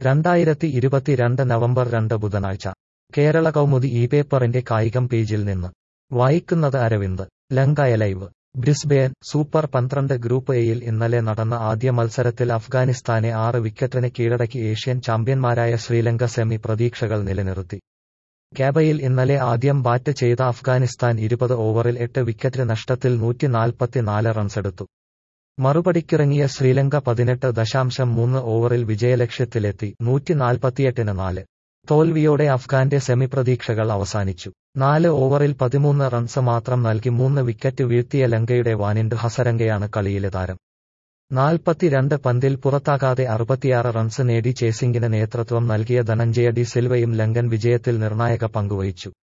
രണ്ടായിരത്തി ഇരുപത്തിരണ്ട് നവംബർ രണ്ട് ബുധനാഴ്ച കേരള കൗമുദി ഈ പേപ്പറിന്റെ കായികം പേജിൽ നിന്ന് വായിക്കുന്നത് അരവിന്ദ് ലങ്കായ ലൈവ് ബ്രിസ്ബെയൻ സൂപ്പർ പന്ത്രണ്ട് ഗ്രൂപ്പ് എയിൽ ഇന്നലെ നടന്ന ആദ്യ മത്സരത്തിൽ അഫ്ഗാനിസ്ഥാനെ ആറ് വിക്കറ്റിന് കീഴടക്കി ഏഷ്യൻ ചാമ്പ്യന്മാരായ ശ്രീലങ്ക സെമി പ്രതീക്ഷകൾ നിലനിർത്തി ക്യാബയിൽ ഇന്നലെ ആദ്യം ബാറ്റ് ചെയ്ത അഫ്ഗാനിസ്ഥാൻ ഇരുപത് ഓവറിൽ എട്ട് വിക്കറ്റ് നഷ്ടത്തിൽ നൂറ്റി നാൽപ്പത്തിനാല് റൺസെടുത്തു മറുപടിക്കിറങ്ങിയ ശ്രീലങ്ക പതിനെട്ട് ദശാംശം മൂന്ന് ഓവറിൽ വിജയലക്ഷ്യത്തിലെത്തി നൂറ്റി നാൽപ്പത്തിയെട്ടിന് നാല് തോൽവിയോടെ അഫ്ഗാന്റെ സെമി പ്രതീക്ഷകൾ അവസാനിച്ചു നാല് ഓവറിൽ പതിമൂന്ന് റൺസ് മാത്രം നൽകി മൂന്ന് വിക്കറ്റ് വീഴ്ത്തിയ ലങ്കയുടെ വാനിൻഡ് ഹസരംഗയാണ് കളിയിലെ താരം നാൽപ്പത്തിരണ്ട് പന്തിൽ പുറത്താകാതെ അറുപത്തിയാറ് റൺസ് നേടി ചേസിംഗിന് നേതൃത്വം നൽകിയ ധനഞ്ജയ ഡി സിൽവയും ലങ്കൻ വിജയത്തിൽ നിർണായക പങ്കുവഹിച്ചു